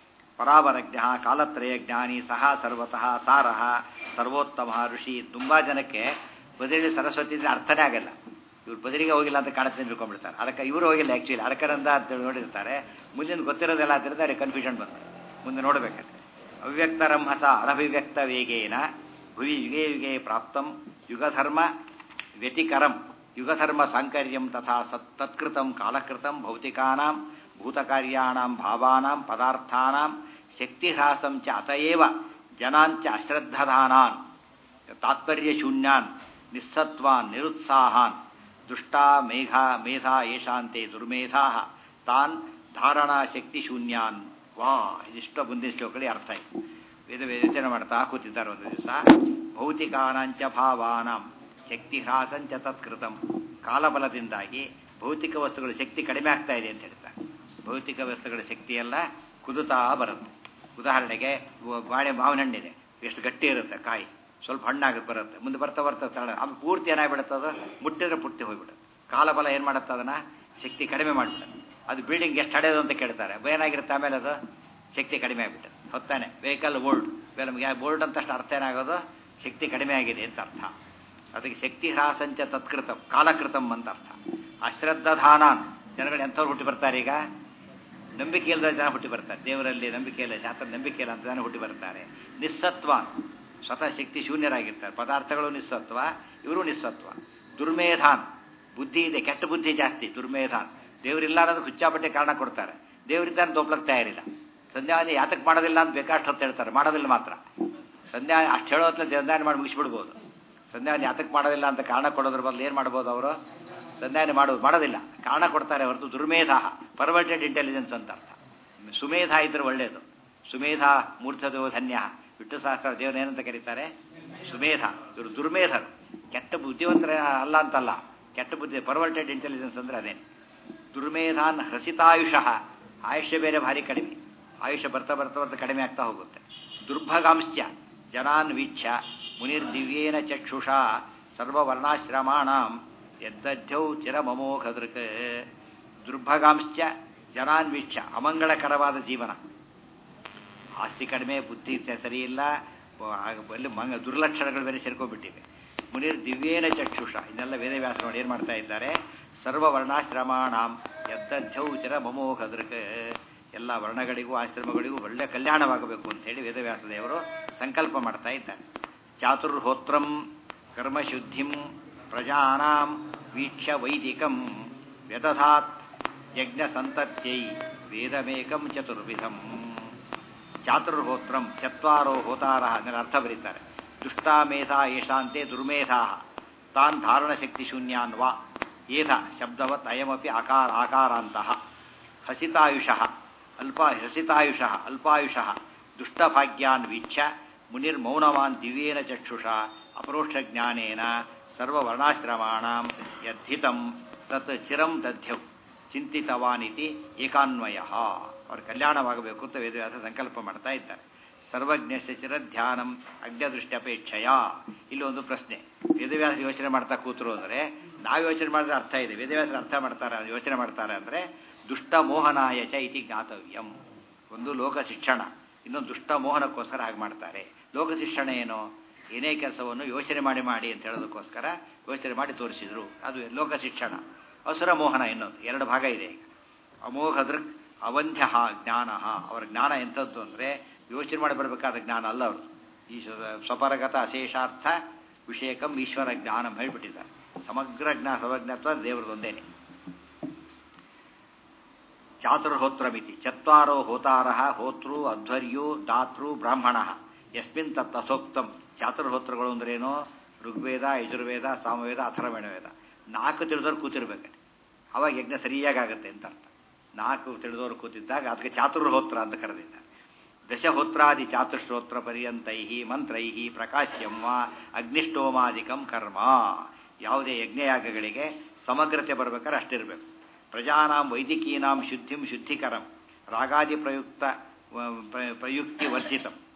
ಪರಾವರಜ್ಞ ಕಾಲತ್ರಯ ಜ್ಞಾನಿ ಸಹ ಸರ್ವತಃ ಸಾರಹ ಸರ್ವೋತ್ತಮ ಋಷಿ ತುಂಬ ಜನಕ್ಕೆ ಬದಲಿ ಸರಸ್ವತಿ ಅಂದ್ರೆ ಅರ್ಥನೇ ಆಗಲ್ಲ ಇವ್ರು ಬದಲಿಗೆ ಹೋಗಿಲ್ಲ ಅಂತ ಕಾಣುತ್ತೆ ಅಂತ ತಿಳ್ಕೊಂಡ್ಬಿಡ್ತಾರೆ ಅದಕ್ಕೆ ಇವರು ಹೋಗಿಲ್ಲ ಆ್ಯಕ್ಚುಲಿ ಅಡಕರಂದ ಅಂತ ನೋಡಿರ್ತಾರೆ ಮುಂದಿನ ಗೊತ್ತಿರೋದೆಲ್ಲ ಆದ್ದರಿಂದ ಅವ್ರಿಗೆ ಕನ್ಫ್ಯೂಷನ್ ಬಂತು ಮುಂದೆ ನೋಡಬೇಕಂತೆ ಅವ್ಯಕ್ತ ರಹಸ ಅನಭಿವ್ಯಕ್ತ ವೇಗೇನ ಭುವಿ ಯುಗೇ ಯುಗೇ ಪ್ರಾಪ್ತಂ ಯುಗಧರ್ಮ ವ್ಯತಿಕರಂ ಯುಗಧರ್ಮ ಸಾಂಕರ್ಯಂ ತಥಾ ಸತ್ ತತ್ಕೃತಂ ಕಾಲಕೃತಂ ಭೌತಿಕಾನಾಂ ಭೂತಕಾರ್ಯಾಣಾಂ ಭಾವಾನಾಂ ಪದಾರ್ಥಾನಾಂ ಶಕ್ತಿಹ್ರಾಸಂ ಚ ಅತಯೇವ ಜನಾಂಚ ಅಶ್ರದ್ಧದಾನಾನ್ ತಾತ್ಪರ್ಯಶೂನ್ಯಾನ್ ನಿಸ್ಸತ್ವಾನ್ ನಿರುತ್ಸಾಹಾನ್ ದುಷ್ಟಾ ಮೇಘ ಮೇಧಾ ಯೇಷಾಂತೆ ದುರ್ಮೇಧಾ ತಾನ್ ಧಾರಣಾ ಶಕ್ತಿ ಶೂನ್ಯಾನ್ ವಾ ಇದಿಷ್ಟು ಮುಂದಿನ ಶ್ಲೋಕಗಳಿಗೆ ಅರ್ಥ ಆಯ್ತು ವೇದ ಯೋಚನೆ ಮಾಡ್ತಾ ಕೂತಿದ್ದಾರೆ ಒಂದು ದಿವಸ ಭೌತಿಕಾನಾಂಚ ಭಾವಾನಾಂ ಶಕ್ತಿ ಹ್ರಾಸಂಚ ತತ್ಕೃತಂ ಕಾಲಬಲದಿಂದಾಗಿ ಭೌತಿಕ ವಸ್ತುಗಳ ಶಕ್ತಿ ಕಡಿಮೆ ಆಗ್ತಾ ಇದೆ ಅಂತ ಹೇಳ್ತಾರೆ ಭೌತಿಕ ವಸ್ತುಗಳ ಶಕ್ತಿಯೆಲ್ಲ ಕುದುತ್ತಾ ಬರುತ್ತೆ ಉದಾಹರಣೆಗೆ ಬಾಳೆ ಮಾವಿನ ಹಣ್ಣಿದೆ ಎಷ್ಟು ಗಟ್ಟಿ ಇರುತ್ತೆ ಕಾಯಿ ಸ್ವಲ್ಪ ಹಣ್ಣಾಗಿ ಬರುತ್ತೆ ಮುಂದೆ ಬರ್ತಾ ಬರ್ತಾ ತಳ ಆಮೇಲೆ ಪೂರ್ತಿ ಏನಾಗ್ಬಿಡುತ್ತೆ ಅದು ಮುಟ್ಟಿದ್ರೆ ಪುಟ್ಟಿ ಹೋಗ್ಬಿಡುತ್ತೆ ಕಾಲಬಲ ಏನು ಮಾಡುತ್ತೆ ಅದನ್ನು ಶಕ್ತಿ ಕಡಿಮೆ ಮಾಡಿಬಿಡುತ್ತೆ ಅದು ಬಿಲ್ಡಿಂಗ್ ಎಷ್ಟು ಹಡೆಯೋದು ಅಂತ ಕೇಳ್ತಾರೆ ಏನಾಗಿರುತ್ತೆ ಆಮೇಲೆ ಅದು ಶಕ್ತಿ ಕಡಿಮೆ ಆಗಿಬಿಟ್ಟೆ ಹೊತ್ತಾನೆ ವೆಹಿಕಲ್ ಓಲ್ಡ್ ನಮಗೆ ಬೋಲ್ಡ್ ಅಂತ ಅಷ್ಟು ಅರ್ಥ ಏನಾಗೋದು ಶಕ್ತಿ ಕಡಿಮೆ ಆಗಿದೆ ಅಂತ ಅರ್ಥ ಅದಕ್ಕೆ ಶಕ್ತಿ ಹ್ರಾಸಂಚ ತತ್ಕೃತಂ ಕಾಲಕೃತಂ ಅಂತ ಅರ್ಥ ಅಶ್ರದ್ಧಾನಾನ್ ಜನಗಳು ಎಂಥವ್ರು ಹುಟ್ಟಿ ಬರ್ತಾರೆ ಈಗ ನಂಬಿಕೆ ಇಲ್ಲದ ಜನ ಹುಟ್ಟಿ ಬರ್ತಾರೆ ದೇವರಲ್ಲಿ ನಂಬಿಕೆ ಇಲ್ಲ ಶಾಸ್ತ್ರ ನಂಬಿಕೆ ಇಲ್ಲ ಅಂತ ಜನ ಹುಟ್ಟಿ ಬರ್ತಾರೆ ನಿಸ್ಸತ್ವ ಸ್ವತಃ ಶಕ್ತಿ ಶೂನ್ಯರಾಗಿರ್ತಾರೆ ಪದಾರ್ಥಗಳು ನಿಸ್ಸತ್ವ ಇವರು ನಿಸ್ಸತ್ವ ದುರ್ಮೇಧಾನ್ ಬುದ್ಧಿ ಇದೆ ಕೆಟ್ಟ ಬುದ್ಧಿ ಜಾಸ್ತಿ ದುರ್ಮೇಧಾನ್ ದೇವರಿಲ್ಲ ಅನ್ನೋದು ಹುಚ್ಚಾಪಟ್ಟೆ ಕಾರಣ ಕೊಡ್ತಾರೆ ದೇವರಿದ್ದಾನೆ ತೋಪ್ಲಕ್ಕೆ ತಯಾರಿಲ್ಲ ಸಂಧ್ಯಾವಧಿ ಯಾತಕ್ಕೆ ಮಾಡೋದಿಲ್ಲ ಅಂತ ಬೇಕಾಷ್ಟು ಹೊತ್ತು ಹೇಳ್ತಾರೆ ಮಾಡೋದಿಲ್ಲ ಮಾತ್ರ ಸಂಧ್ಯಾ ಅಷ್ಟು ಹೇಳೋ ಹೊತ್ತಲ್ಲಿ ಸಂಧ್ಯಾವನೆ ಮಾಡಿ ಮುಗಿಸ್ಬಿಡ್ಬೋದು ಸಂಧ್ಯಾವನೆ ಯಾತಕ್ಕೆ ಮಾಡೋದಿಲ್ಲ ಅಂತ ಕಾರಣ ಕೊಡೋದ್ರ ಬದಲು ಏನು ಮಾಡ್ಬೋದು ಅವರು ಸಂಧ್ಯಾವನೆ ಮಾಡೋದು ಮಾಡೋದಿಲ್ಲ ಕಾರಣ ಕೊಡ್ತಾರೆ ಹೊರತು ದುರ್ಮೇಧ ಪರ್ವರ್ಟೆಡ್ ಇಂಟೆಲಿಜೆನ್ಸ್ ಅಂತ ಅರ್ಥ ಸುಮೇಧ ಇದ್ರೆ ಒಳ್ಳೆಯದು ಸುಮೇಧ ಮೂರ್ಛದೋ ಧನ್ಯ ವಿಟ್ಟು ಸಹಸ್ರ ದೇವನೇನಂತ ಕರೀತಾರೆ ಸುಮೇಧ ಇವರು ದುರ್ಮೇಧರು ಕೆಟ್ಟ ಬುದ್ಧಿವಂತರ ಅಲ್ಲ ಅಂತಲ್ಲ ಕೆಟ್ಟ ಬುದ್ಧಿ ಪರ್ವರ್ಟೆಡ್ ಇಂಟೆಲಿಜೆನ್ಸ್ ಅಂದ್ರೆ ಅದೇನೆ ದುರ್ಮೇಧಾನ್ ಹೃಸಿತಾಯುಷಃ ಆಯುಷ್ಯ ಬೇರೆ ಭಾರಿ ಕಡಿಮೆ ಆಯುಷ್ಯ ಬರ್ತಾ ಬರ್ತಾ ಬರ್ತಾ ಕಡಿಮೆ ಆಗ್ತಾ ಹೋಗುತ್ತೆ ದುರ್ಭಗಾಂಶ್ಚ ಜನಾನ್ ವೀಕ್ಷ ಮುನಿರ್ದಿವ್ಯೇನ ಚಕ್ಷುಷಾ ಸರ್ವವರ್ಣಾಶ್ರಮಾಣಾಂ ಎದ್ದಧ್ಯೌ ಚಿರಮಮೋಘದೃಕ್ ದುರ್ಭಗಾಂಶ್ಚ ಜನಾನ್ ವೀಕ್ಷ ಅಮಂಗಳಕರವಾದ ಜೀವನ ಆಸ್ತಿ ಕಡಿಮೆ ಬುದ್ಧಿ ಸರಿ ಇಲ್ಲ ಅಲ್ಲಿ ಮಂಗ ದುರ್ಲಕ್ಷಣಗಳು ಬೇರೆ ಸೇರ್ಕೊಂಡ್ಬಿಟ್ಟಿವೆ ಮುನಿರ್ ದಿವ್ಯೇನ ಚಕ್ಷುಷ ಇದೆಲ್ಲ ವೇದವ್ಯಾಸ ನೋಡಿ ಏನು ಮಾಡ್ತಾ ಇದ್ದಾರೆ ಸರ್ವ ವರ್ಣಾಶ್ರಮಾಣಾಂ ಎದ್ದಧ್ಯೌ ಚಿರ ಮಮೋಘದೃಕ್ ಎಲ್ಲ ವರ್ಣಗಳಿಗೂ ಆಶ್ರಮಗಳಿಗೂ ಒಳ್ಳೆ ಕಲ್ಯಾಣವಾಗಬೇಕು ಅಂತ ಹೇಳಿ ವೇದವ್ಯಾಸ ದೇವರು ಸಂಕಲ್ಪ ಮಾಡ್ತಾ ಇದ್ದಾರೆ ಚಾತುರ್ಹೋತ್ರಂ ಕರ್ಮಶುದ್ಧಿಂ ಪ್ರಜಾನಾಂ ವೀಕ್ಷ ವೈದಿಕಂ ವ್ಯದಧಾತ್ ಯಜ್ಞ ಸಂತತ್ಯೈ ವೇದಮೇಕಂ ಚತುರ್ವಿಧಂ ಚಾತುರ್ಹೋತ್ರಂ ಚತ್ವಾರೋ ಹೋತಾರ ಅದರ ಅರ್ಥ ಬರೀತಾರೆ ದುಷ್ಟಾಮೇಧ ಯಶಾಂತೆ ದುರ್ಮೇಧಾ ತಾನ್ ಧಾರಣಶಕ್ತಿ ಶೂನ್ಯಾನ್ ವಾ ಏಧ ಶಬ್ದವತ್ ಅಯಮಪಿ ಆಕಾರ ಆಕಾರಾಂತಹ ಹಸಿತಾಯುಷಃ ಅಲ್ಪ ಹಸಿತಾಯುಷಃ ಅಲ್ಪಾಯುಷಃ ದುಷ್ಟಭಾಗ್ಯಾನ್ ವೀಕ್ಷ ಮುನಿರ್ಮೌನವಾನ್ ದಿವ್ಯೇನ ಚಕ್ಷುಷ ಅಪರೋಕ್ಷಜ್ಞಾನೇನ ಸರ್ವವರ್ಣಾಶ್ರಮಾಣಾಂ ಯದ್ಧಿತಂ ತತ್ ಚಿರಂ ದಧ್ಯೌ ಚಿಂತಿತವಾನಿತಿ ಏಕಾನ್ವಯ ಅವ್ರ ಕಲ್ಯಾಣವಾಗಬೇಕು ಅಂತ ವೇದವ್ಯಾಸ ಸಂಕಲ್ಪ ಮಾಡ್ತಾ ಇದ್ದಾರೆ ಸರ್ವಜ್ಞಸ್ಯ ಚಿರಧ್ಯಾನಂ ಅಜ್ಞದೃಷ್ಟ್ಯಪೇಕ್ಷಯ ಇಲ್ಲಿ ಒಂದು ಪ್ರಶ್ನೆ ವೇದವ್ಯಾಸ ಯೋಚನೆ ಮಾಡ್ತಾ ಕೂತರು ಅಂದರೆ ನಾವು ಯೋಚನೆ ಮಾಡಿದ್ರೆ ಅರ್ಥ ಇದೆ ವೇದವ್ಯಾಸರು ಅರ್ಥ ಮಾಡ್ತಾರೆ ಯೋಚನೆ ಮಾಡ್ತಾರೆ ಅಂದರೆ ದುಷ್ಟ ಮೋಹನಾಯ ಚ ಇತಿ ಜ್ಞಾತವ್ಯಂ ಒಂದು ಲೋಕ ಶಿಕ್ಷಣ ಇನ್ನೊಂದು ದುಷ್ಟ ಮೋಹನಕ್ಕೋಸ್ಕರ ಹಾಗೆ ಮಾಡ್ತಾರೆ ಲೋಕ ಶಿಕ್ಷಣ ಏನು ಏನೇ ಕೆಲಸವನ್ನು ಯೋಚನೆ ಮಾಡಿ ಮಾಡಿ ಅಂತ ಹೇಳೋದಕ್ಕೋಸ್ಕರ ಯೋಚನೆ ಮಾಡಿ ತೋರಿಸಿದ್ರು ಅದು ಲೋಕ ಶಿಕ್ಷಣ ಅಸುರ ಮೋಹನ ಇನ್ನೊಂದು ಎರಡು ಭಾಗ ಇದೆ ಈಗ ಅಮೋಘ ದೃಕ್ ಅವಂಧ್ಯ ಜ್ಞಾನ ಅವರ ಜ್ಞಾನ ಎಂಥದ್ದು ಅಂದರೆ ಯೋಚನೆ ಮಾಡಿ ಬರಬೇಕಾದ ಜ್ಞಾನ ಅಲ್ಲ ಅವರು ಈ ಸ್ವಪರಗತ ಅಶೇಷಾರ್ಥ ವಿಷಯಕಂ ಈಶ್ವರ ಜ್ಞಾನ ಹೇಳ್ಬಿಟ್ಟಿದ್ದಾರೆ ಸಮಗ್ರ ಜ್ಞಾನ ಸರ್ವಜ್ಞತ್ವ ದೇವರದೊಂದೇನೆ ಚಾತುರ್ಹೋತ್ರಮಿತಿ ಚತ್ವಾರೋ ಹೋತಾರ ಹೋತೃ ಅಧ್ವರ್ಯು ದಾತೃ ಬ್ರಾಹ್ಮಣ ಯಸ್ಮಿನ್ ತಥೋಕ್ತಂ ಚಾತುರ್ಹೋತ್ರಗಳು ಅಂದ್ರೇನು ಋಗ್ವೇದ ಯಜುರ್ವೇದ ಸಾಮವೇದ ಅಥರ್ವಣ ವೇದ ನಾಲ್ಕು ತಿಳಿದವ್ರು ಕೂತಿರ್ಬೇಕು ಅವಾಗ ಯಜ್ಞ ಸರಿಯಾಗಿ ಆಗುತ್ತೆ ಅಂತ ಅರ್ಥ ನಾಲ್ಕು ತಿಳಿದವರು ಕೂತಿದ್ದಾಗ ಅದಕ್ಕೆ ಚಾತುರ್ಹೋತ್ರ ಅಂತ ಕರೆದಿದ್ದಾರೆ ದಶಹೋತ್ರಾದಿ ಚಾತುಶ್ರೋತ್ರ ಪರ್ಯಂತೈ ಮಂತ್ರೈ ಪ್ರಕಾಶ್ಯಂ ವಾ ಅಗ್ನಿಷ್ಟೋಮಾದಿಕಂ ಕರ್ಮ ಯಾವುದೇ ಯಜ್ಞಯಾಗಗಳಿಗೆ ಸಮಗ್ರತೆ ಬರ್ಬೇಕಾದ್ರೆ ಅಷ್ಟಿರಬೇಕು ಪ್ರಜಾನಾಂ ವೈದಿಕೀನಾಂ ಶುದ್ಧಿಂ ಶುದ್ಧಿಕರಂ ರಾಗಾದಿ ಪ್ರಯುಕ್ತ ಪ್ರಯುಕ್ತಿ ವರ್ಜಿತಂ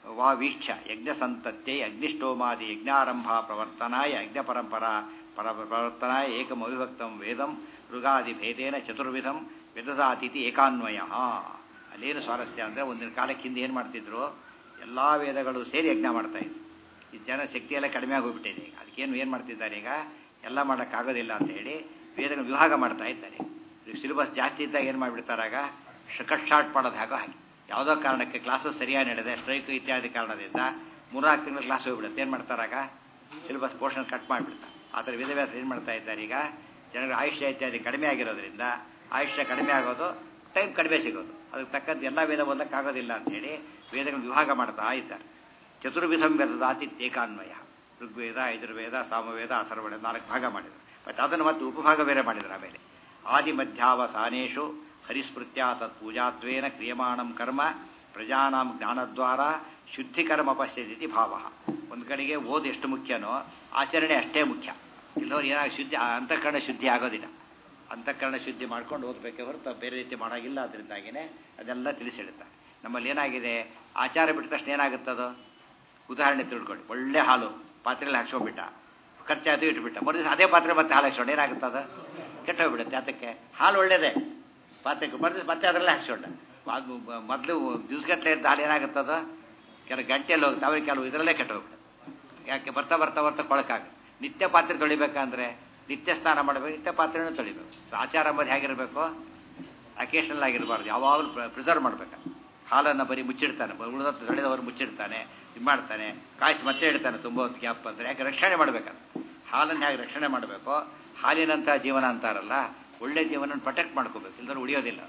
ವಾ ವೀಕ್ಷ ಯಜ್ಞ ಸಂತತ್ಯೈ ಅಗ್ನಿಷ್ಟೋಮಾದಿ ಯಜ್ಞಾರಂಭ ಪ್ರವರ್ತನಾಯ ಯಜ್ಞ ಪರಂಪರಾ ಪರ ಪ್ರವರ್ತನಾಯ ಏಕಮವಿಭಕ್ತಂ ವೇದಂ ಋಗಾದಿ ಭೇದೇನ ಚತುರ್ವಿಧಂ ವೇದದಾತಿಥಿ ಏಕಾನ್ವಯ ಅಲ್ಲೇನು ಸ್ವಾರಸ್ಯ ಅಂದರೆ ಒಂದಿನ ಕಾಲಕ್ಕೆ ಹಿಂದೆ ಏನು ಮಾಡ್ತಿದ್ರು ಎಲ್ಲ ವೇದಗಳು ಸೇರಿ ಯಜ್ಞ ಮಾಡ್ತಾ ಇದ್ರು ಈ ಜನ ಶಕ್ತಿ ಎಲ್ಲ ಕಡಿಮೆ ಆಗೋಗ್ಬಿಟ್ಟಿದೆ ಈಗ ಅದಕ್ಕೇನು ಏನು ಮಾಡ್ತಿದ್ದಾರೆ ಈಗ ಎಲ್ಲ ಮಾಡೋಕ್ಕಾಗೋದಿಲ್ಲ ಅಂತ ಹೇಳಿ ವೇದಗಳು ವಿಭಾಗ ಮಾಡ್ತಾ ಇದ್ದಾರೆ ಸಿಲೆಬಸ್ ಜಾಸ್ತಿ ಇದ್ದಾಗ ಏನು ಮಾಡಿಬಿಡ್ತಾರಾಗ ಕಟ್ ಶಾರ್ಟ್ ಮಾಡೋದು ಹಾಗೋ ಹಾಗೆ ಯಾವುದೋ ಕಾರಣಕ್ಕೆ ಕ್ಲಾಸಸ್ ಸರಿಯಾಗಿ ನಡೆದೆ ಸ್ಟ್ರೈಕ್ ಇತ್ಯಾದಿ ಕಾರಣದಿಂದ ಮೂರ್ನಾಲ್ಕು ತಿಂಗಳು ಕ್ಲಾಸ್ ಹೋಗ್ಬಿಡುತ್ತೆ ಏನು ಮಾಡ್ತಾರಾಗ ಸಿಲೆಬಸ್ ಪೋರ್ಷನ್ ಕಟ್ ಮಾಡಿಬಿಡ್ತಾರೆ ಆ ಥರ ವಿಧವ್ಯಾಸ ಏನು ಮಾಡ್ತಾ ಇದ್ದಾರೆ ಈಗ ಜನಗಳ ಆಯುಷ್ಯ ಇತ್ಯಾದಿ ಕಡಿಮೆ ಆಗಿರೋದ್ರಿಂದ ಆಯುಷ್ಯ ಕಡಿಮೆ ಆಗೋದು ಟೈಮ್ ಕಡಿಮೆ ಸಿಗೋದು ಅದಕ್ಕೆ ತಕ್ಕಂತೆ ಎಲ್ಲ ವೇದ ಓದಕ್ಕಾಗೋದಿಲ್ಲ ಅಂತೇಳಿ ವೇದಗಳು ವಿಭಾಗ ಮಾಡ್ತಾ ಇದ್ದಾರೆ ಚತುರ್ವಿಧಂ ವೇದದಾತಿ ಏಕಾನ್ವಯ ಋಗ್ವೇದ ಯಜುರ್ವೇದ ಸಾಮವೇದ ಅಥರ್ವಣ ನಾಲ್ಕು ಭಾಗ ಮಾಡಿದರು ಮತ್ತು ಅದನ್ನು ಮತ್ತೆ ಉಪಭಾಗ ಬೇರೆ ಮಾಡಿದರು ಆಮೇಲೆ ಆದಿ ಮಧ್ಯಾವಸಾನೇಶು ಹರಿಸ್ಮೃತ್ಯ ತತ್ ಪೂಜಾತ್ವೇನ ಕ್ರಿಯಮಾಣಂ ಕರ್ಮ ಪ್ರಜಾನಾಂ ಜ್ಞಾನದ್ವಾರ ಶುದ್ಧಿಕರ್ಮ ಪಶ್ಯದಿತಿ ಭಾವ ಒಂದು ಕಡೆಗೆ ಓದು ಎಷ್ಟು ಮುಖ್ಯನೋ ಆಚರಣೆ ಅಷ್ಟೇ ಮುಖ್ಯ ಇಲ್ಲವ್ರು ಏನಾಗ ಶುದ್ಧಿ ಅಂತಃಕರಣ ಶುದ್ಧಿ ಆಗೋದಿಲ್ಲ ಅಂತಃಕರಣ ಶುದ್ಧಿ ಮಾಡ್ಕೊಂಡು ಓದಬೇಕೆ ಹೊರತು ಬೇರೆ ರೀತಿ ಮಾಡೋಂಗಿಲ್ಲ ಅದರಿಂದಾಗಿನೇ ಅದೆಲ್ಲ ತಿಳಿಸಿಡುತ್ತಾರೆ ನಮ್ಮಲ್ಲಿ ಏನಾಗಿದೆ ಆಚಾರ ಬಿಟ್ಟ ತಕ್ಷಣ ಏನಾಗುತ್ತದು ಉದಾಹರಣೆ ತಿಳ್ಕೊಳ್ಳಿ ಒಳ್ಳೆ ಹಾಲು ಪಾತ್ರೆಯಲ್ಲಿ ಹಾಕ್ಸ್ಕೊಂಡ್ಬಿಟ್ಟ ಖರ್ಚಾಯ್ತು ಇಟ್ಬಿಟ್ಟ ಮರು ಅದೇ ಪಾತ್ರೆ ಮತ್ತೆ ಹಾಲು ಹಾಕ್ಸ್ಕೊಂಡು ಏನಾಗುತ್ತದ ಕೆಟ್ಟೋಗ್ಬಿಡುತ್ತೆ ಅದಕ್ಕೆ ಹಾಲು ಒಳ್ಳೇದೇ ಪಾತ್ರೆಗೆ ಮರು ಮತ್ತೆ ಅದರಲ್ಲೇ ಹಾಕ್ಸ್ಕೊಂಡ ಅದು ಮೊದಲು ದಿವ್ಸಗಟ್ಟಲೆ ಇದ್ದ ಹಾಲು ಏನಾಗುತ್ತದ ಕೆಲವು ಗಂಟೆಯಲ್ಲಿ ಹೋಗುತ್ತೆ ಅವ್ರಿಗೆ ಕೆಲವು ಇದರಲ್ಲೇ ಕೆಟ್ಟೋಗ್ಬಿಡುತ್ತೆ ಯಾಕೆ ಬರ್ತಾ ಬರ್ತಾ ಬರ್ತಾ ಕೊಳಕಾಗ ನಿತ್ಯ ಪಾತ್ರೆ ತೊಳಿಬೇಕಂದ್ರೆ ನಿತ್ಯ ಸ್ನಾನ ಮಾಡಬೇಕು ನಿತ್ಯ ಪಾತ್ರೆನೂ ತೊಳಿಬೇಕು ಸೊ ಆಚಾರ ಅಂಬದು ಹೇಗಿರಬೇಕು ಅಕೇಶನಲ್ ಆಗಿರಬಾರ್ದು ಯಾವಾಗಲೂ ಪ್ರಿಸರ್ವ್ ಮಾಡಬೇಕು ಹಾಲನ್ನು ಬರೀ ಮುಚ್ಚಿಡ್ತಾನೆ ಉಳಿದತ್ತು ತೊಳೆದವರು ಮುಚ್ಚಿಡ್ತಾನೆ ಇದು ಮಾಡ್ತಾನೆ ಕಾಯಿಸಿ ಮತ್ತೆ ಇಡ್ತಾನೆ ತುಂಬ ಹೊತ್ತು ಗ್ಯಾಪ್ ಅಂದರೆ ಯಾಕೆ ರಕ್ಷಣೆ ಮಾಡಬೇಕಂತ ಹಾಲನ್ನು ಹೇಗೆ ರಕ್ಷಣೆ ಮಾಡಬೇಕು ಹಾಲಿನಂಥ ಜೀವನ ಅಂತಾರಲ್ಲ ಒಳ್ಳೆ ಜೀವನ ಪ್ರೊಟೆಕ್ಟ್ ಮಾಡ್ಕೋಬೇಕು ಇಲ್ದ್ರೆ ಉಳಿಯೋದಿಲ್ಲ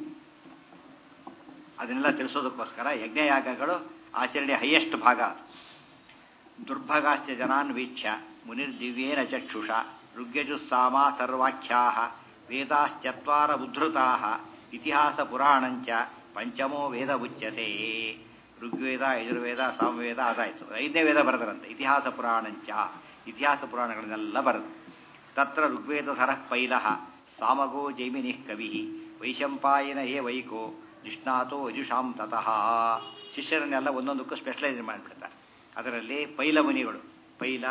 ಅದನ್ನೆಲ್ಲ ತಿಳಿಸೋದಕ್ಕೋಸ್ಕರ ಯಜ್ಞಯಾಗಗಳು ಆಚರಣೆ ಹೈಯೆಸ್ಟ್ ಭಾಗ ದುರ್ಭಗಾಶ್ಚ ಜನಾನ್ ವೀಕ್ಷ್ಯ ಮುನಿರ್ದಿವ್ಯೇನ ಚಕ್ಷುಷ ಋಗ್ಯಜುಸ್ಸಾಮ ಸರ್ವಾಖ್ಯಾ ವೇದಾಶ್ಚತ್ವಾರ ಉದ್ಧೃತಾ ಇತಿಹಾಸ ಪುರಾಣಂಚ ಪಂಚಮೋ ವೇದ ಉಚ್ಯತೆ ಋಗ್ವೇದ ಯಜುರ್ವೇದ ಸಾಮವೇದ ಅದಾಯಿತು ಐದನೇ ವೇದ ಬರೆದರಂತೆ ಇತಿಹಾಸ ಪುರಾಣಂಚ ಇತಿಹಾಸ ಪುರಾಣಗಳನ್ನೆಲ್ಲ ಬರೆದು ತತ್ರ ಋಗ್ವೇದ ಸರಃ ಪೈಲ ಸಾಮಗೋ ಜೈಮಿನಿ ಕವಿ ವೈಶಂಪಾಯನ ಏ ವೈಕೋ ನಿಷ್ಣಾತೋ ಯಜುಷಾಂ ತತಃ ಶಿಷ್ಯರನ್ನೆಲ್ಲ ಒಂದೊಂದಕ್ಕೂ ಸ್ಪೆಷಲೈಸ್ ಮಾಡಿಬಿಡ್ತಾರೆ ಅದರಲ್ಲಿ ಪೈಲ ಮುನಿಗಳು ಪೈಲ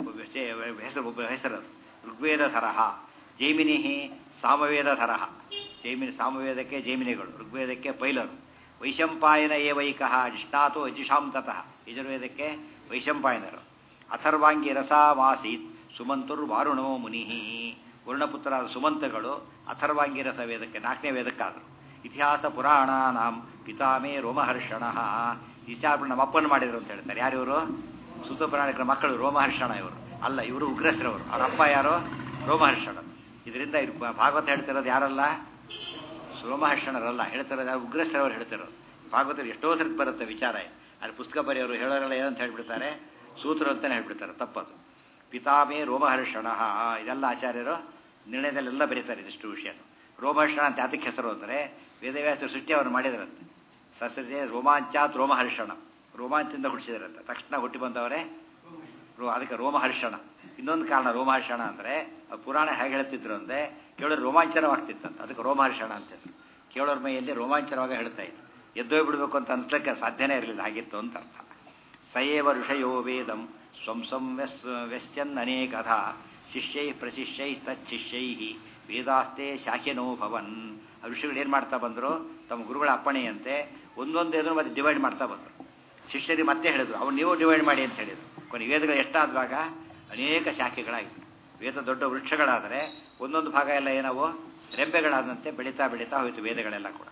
ಹೆಸರು ಒಬ್ಬ ಹೆಸರದು ಋಗ್ವೇದ ಸರಹ ಜೈಮಿನಿ ಸಾಮವೇದ ಸರಹ ಜೈಮಿನಿ ಸಾಮವೇದಕ್ಕೆ ಜೈಮಿನಿಗಳು ಋಗ್ವೇದಕ್ಕೆ ಪೈಲರು ವೈಶಂಪಾಯನ ಏ ವೈಕಃ ನಿಷ್ಣಾತೋ ಯಜುಷಾಂ ತತಃ ಯಜುರ್ವೇದಕ್ಕೆ ವೈಶಂಪಾಯನರು ಅಥರ್ವಾಂಗಿ ರಸಮಾಸೀತ್ ಸುಮಂತುರ್ ವಾರುಣೋ ಮುನಿ ವರ್ಣಪುತ್ರರಾದ ಸುಮಂತಗಳು ಅಥರ್ವಾಂಗಿ ರಸ ವೇದಕ್ಕೆ ನಾಲ್ಕನೇ ವೇದಕ್ಕಾದರು ಇತಿಹಾಸ ಪುರಾಣ ನಾಂ ಪಿತಾಮೇ ರೋಮಹರ್ಷಣ ಇತಿಹಾಸ ನಮ್ಮಪ್ಪನ ಮಾಡಿದ್ರು ಅಂತ ಹೇಳ್ತಾರೆ ಯಾರು ಇವರು ಸುತ ಪುರಾಣಿಕರ ಮಕ್ಕಳು ರೋಮಹರ್ಷಣ ಇವರು ಅಲ್ಲ ಇವರು ಉಗ್ರಸ್ರವರು ಅವರ ಅಪ್ಪ ಯಾರು ರೋಮಹರ್ಷಣ ಇದರಿಂದ ಇದು ಭಾಗವತ ಹೇಳ್ತಿರೋದು ಯಾರಲ್ಲ ರೋಮಹರ್ಷಣರಲ್ಲ ಹೇಳ್ತಿರೋದು ಯಾರು ಉಗ್ರಸ್ರವರು ಹೇಳ್ತಿರೋದು ಭಾಗವತ ಎಷ್ಟೋ ಸರ್ತಿ ಬರುತ್ತೆ ವಿಚಾರ ಅಲ್ಲಿ ಪುಸ್ತಕ ಬರೆಯೋರು ಹೇಳೋರೆಲ್ಲ ಏನಂತ ಹೇಳ್ಬಿಡ್ತಾರೆ ಸೂತ್ರ ಅಂತಲೇ ಹೇಳ್ಬಿಡ್ತಾರೆ ತಪ್ಪದು ಪಿತಾಮೇ ರೋಮಹರ್ಷಣ ಇದೆಲ್ಲ ಆಚಾರ್ಯರು ನಿರ್ಣಯದಲ್ಲೆಲ್ಲ ಬರೀತಾರೆ ಇದಿಷ್ಟು ವಿಷಯ ರೋಮಹರ್ಷಣ ಅಂತ ಯಾತಕ್ಕೆ ಹೆಸರು ಅಂದರೆ ವೇದವ್ಯಾಸ ಸೃಷ್ಟಿ ಅವರು ಮಾಡಿದರಂತೆ ಸಸ್ಯಜೆ ರೋಮಾಂಚಾತ್ ರೋಮಹರ್ಷಣ ರೋಮಾಂಚದಿಂದ ಹುಟ್ಟಿಸಿದ್ರಂತೆ ತಕ್ಷಣ ಹುಟ್ಟಿ ಬಂದವರೇ ರೋ ಅದಕ್ಕೆ ರೋಮಹರ್ಷಣ ಇನ್ನೊಂದು ಕಾರಣ ರೋಮಹರ್ಷಣ ಅಂದರೆ ಪುರಾಣ ಹೇಗೆ ಹೇಳ್ತಿದ್ರು ಅಂದರೆ ಕೇಳೋರು ರೋಮಾಂಚನವಾಗ್ತಿತ್ತಂತ ಅದಕ್ಕೆ ರೋಮಹರ್ಷಣ ಅಂತಿದ್ರು ಕೇಳೋರ ಮೈಯಲ್ಲಿ ರೋಮಾಂಚನವಾಗ ಹೇಳ್ತಾ ಇತ್ತು ಎದ್ದೋಯ್ ಬಿಡಬೇಕು ಅಂತ ಅನ್ಸ್ಲಿಕ್ಕೆ ಸಾಧ್ಯನೇ ಇರಲಿಲ್ಲ ಆಗಿತ್ತು ಅಂತ ಅರ್ಥ ಸಯೇವ ಋಷಯೋ ವೇದಂ ಸ್ವಂ ಸ್ವಂ ವ್ಯಸ್ ವ್ಯಸ್ಯನ್ ಅನೇಕಧ ಶಿಷ್ಯೈ ಪ್ರಶಿಷ್ಯೈ ತಚ್ಚಿಷ್ಯೈ ವೇದಾಸ್ತೆ ಶಾಖೆನೋ ಭವನ್ ಆ ಋಷಿಗಳು ಏನು ಮಾಡ್ತಾ ಬಂದರು ತಮ್ಮ ಗುರುಗಳ ಅಪ್ಪಣೆಯಂತೆ ಒಂದೊಂದು ಎದುರು ಮತ್ತೆ ಡಿವೈಡ್ ಮಾಡ್ತಾ ಬಂದರು ಶಿಷ್ಯರಿಗೆ ಮತ್ತೆ ಹೇಳಿದ್ರು ಅವ್ರು ನೀವು ಡಿವೈಡ್ ಮಾಡಿ ಅಂತ ಹೇಳಿದ್ರು ಕೊನೆ ವೇದಗಳು ಎಷ್ಟಾದಾಗ ಅನೇಕ ಶಾಖೆಗಳಾಗಿತ್ತು ವೇದ ದೊಡ್ಡ ವೃಕ್ಷಗಳಾದರೆ ಒಂದೊಂದು ಭಾಗ ಎಲ್ಲ ಏನವು ರೆಂಬೆಗಳಾದಂತೆ ಬೆಳೀತಾ ಬೆಳೀತಾ ಹೋಯಿತು ವೇದಗಳೆಲ್ಲ ಕೂಡ